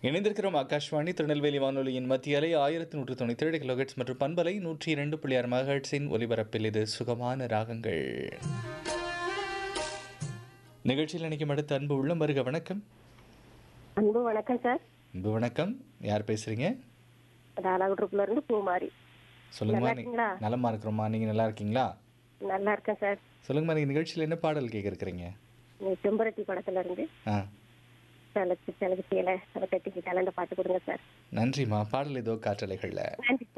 இணைந்திருக்கிறோம் ஆகாஷ்வாணி திருநெல்வேலி வானொலியின் மத்திய அலை ஆயிரத்தி நூற்று தொண்ணூற்றி ஏழு கிலோஹெட்ஸ் மற்றும் பண்பலை நூற்றி இரண்டு புள்ளி ஆறு மகட்ஸின் ஒலிபரப்பில் இது சுகமான ராகங்கள் நிகழ்ச்சியில் நினைக்கும் அடுத்த அன்பு உள்ளம் வருக வணக்கம் அன்பு வணக்கம் சார் அன்பு வணக்கம் யார் பேசுறீங்க தாலாகுட்ருப்புல இருந்து பூமாரி சொல்லுங்கம்மா நல்லா நீ இருக்கீங்களா? நலமா இருக்கிறோம்மா நீங்க நல்லா இருக்கீங்களா நல்லா இருக்கேன் சார் சொல்லுங்கம்மா நீங்க நிகழ்ச்சியில் என்ன பாடல் கேட்க இருக்கிறீங்க இந்த செம்பருத்தி படத்துல இருந்து ஆ செலச்சு செலவு செய்யல அதை கட்டிக்கிட்டால அந்த பாட்டு கொடுங்க சார் நன்றிம்மா பாடல் ஏதோ காற்றலைகளில் நன்றி